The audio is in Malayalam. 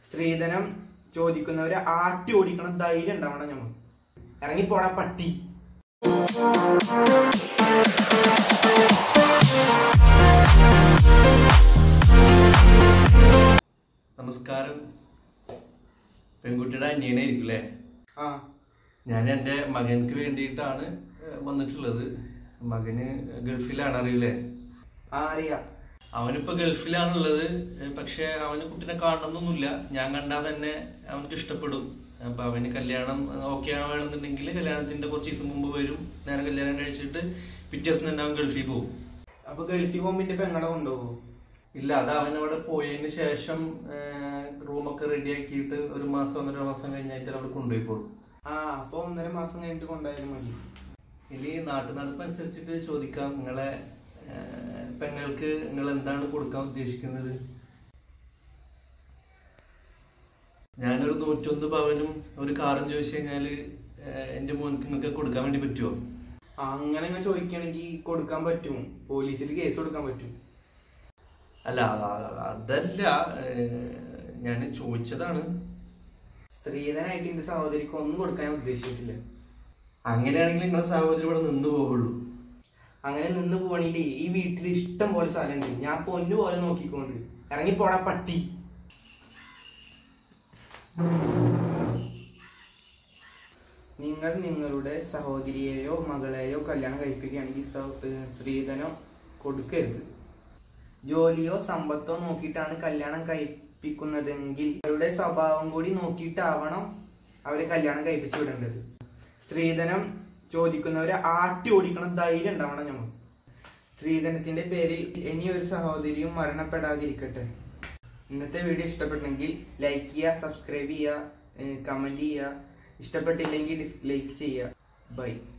സ്ത്രീധനം ചോദിക്കുന്നവരെ ആട്ടി ഓടിക്കണം ധൈര്യം ഉണ്ടാവണം ഞമ്മ ഇറങ്ങിപ്പോടാ പട്ടി നമസ്കാരം പെൺകുട്ടിയുടെ അനിയനായിരിക്കും അല്ലേ ആ ഞാൻ എൻ്റെ മകൻക്ക് വേണ്ടിയിട്ടാണ് ഏഹ്, വന്നിട്ടുള്ളത് മകന് ഗൾഫിലാണ് അറിയില്ലേ ആ അറിയാ അവനിപ്പോ ഗൾഫിലാണുള്ളത് ഏഹ്, പക്ഷെ അവന് കുട്ടിനെ കാണണമെന്നൊന്നുമില്ല ഞാൻ കണ്ടാൽ തന്നെ അവനക്ക് ഇഷ്ടപ്പെടും അപ്പൊ അവന് കല്യാണം ഓക്കെ ആവണമെന്നുണ്ടെങ്കിൽ കല്യാണത്തിന്റെ കുറച്ച് ദിവസം മുമ്പ് വരും നേരെ കല്യാണം കഴിച്ചിട്ട് പിറ്റേ ദിവസം തന്നെ അവൻ ഗൾഫിൽ പോകും അപ്പൊ ഗൾഫിൽ പോകുമ്പോ എന്റെ പെങ്ങളെ കൊണ്ടുപോകൂ ഇല്ല അത് അവൻ അവിടെ പോയതിന് ശേഷം റൂമൊക്കെ റെഡി ആക്കിയിട്ട് ഒരു മാസം ഒന്നര മാസം കഴിഞ്ഞായിട്ട് അവിടെ കൊണ്ടുപോയിക്കോളും ആ അപ്പൊ ഒന്നര മാസം കഴിഞ്ഞിട്ട് കൊണ്ടായാലും മതി ഇനി നാട്ടു നടപ്പ് അനുസരിച്ചിട്ട് ചോദിക്കാം നിങ്ങളെ ഏഹ്, പെങ്ങൾക്ക് നിങ്ങൾ എന്താണ് കൊടുക്കാൻ ഉദ്ദേശിക്കുന്നത് ഞാനൊരു നൂറ്റൊന്ന് പവനും ഒരു കാറും ചോദിച്ചു കഴിഞ്ഞാല് ഏഹ്, എന്റെ മോൻക്ക് നിങ്ങൾക്ക് കൊടുക്കാൻ വേണ്ടി പറ്റുമോ ആ, അങ്ങനെ അങ്ങ് ചോദിക്കുകയാണെങ്കിൽ കൊടുക്കാൻ പറ്റും പോലീസിൽ കേസ് കൊടുക്കാൻ പറ്റും അല്ല അ- അതല്ല ഞാൻ ചോദിച്ചതാണ് സ്ത്രീധനായിട്ട് എന്റെ സഹോദരിക്ക് ഒന്നും കൊടുക്കാൻ ഞാൻ ഉദ്ദേശിച്ചിട്ടില്ല അങ്ങനെയാണെങ്കിൽ നിങ്ങളെ സഹോദരി ഇവിടെ നിന്ന് പോവുള്ളൂ അങ്ങനെ നിന്ന് പോവാണെങ്കിൽ ഈ വീട്ടിൽ ഇഷ്ടം പോലെ സ്ഥലമുണ്ട് ഞാൻ പൊന്നു പോലെ നോക്കിക്കൊണ്ട് ഇറങ്ങിപ്പോടാ പട്ടി നിങ്ങൾ നിങ്ങളുടെ സഹോദരിയെയോ മകളെയോ കല്യാണം കഴിപ്പിക്കുകയാണെങ്കിൽ സ- ഏഹ് സ്ത്രീധനം കൊടുക്കരുത് ജോലിയോ സമ്പത്തോ നോക്കിയിട്ടാണ് കല്യാണം കഴിപ്പിക്കുന്നതെങ്കിൽ അവരുടെ സ്വഭാവം കൂടി നോക്കിയിട്ടാവണം അവരെ കല്യാണം കഴിപ്പിച്ചു വിടേണ്ടത് സ്ത്രീധനം ചോദിക്കുന്നവരെ ആട്ടി ഓടിക്കണം ധൈര്യം ഉണ്ടാവണം ഞമ്മ സ്ത്രീധനത്തിന്റെ പേരിൽ ഇനി ഒരു സഹോദരിയും മരണപ്പെടാതിരിക്കട്ടെ ഇന്നത്തെ വീഡിയോ ഇഷ്ടപ്പെട്ടെങ്കിൽ ലൈക്ക് ചെയ്യുക സബ്സ്ക്രൈബ് ചെയ്യുക കമന്റ് ചെയ്യുക ഇഷ്ടപ്പെട്ടില്ലെങ്കിൽ ഡിസ്ലൈക്ക് ചെയ്യുക ബൈ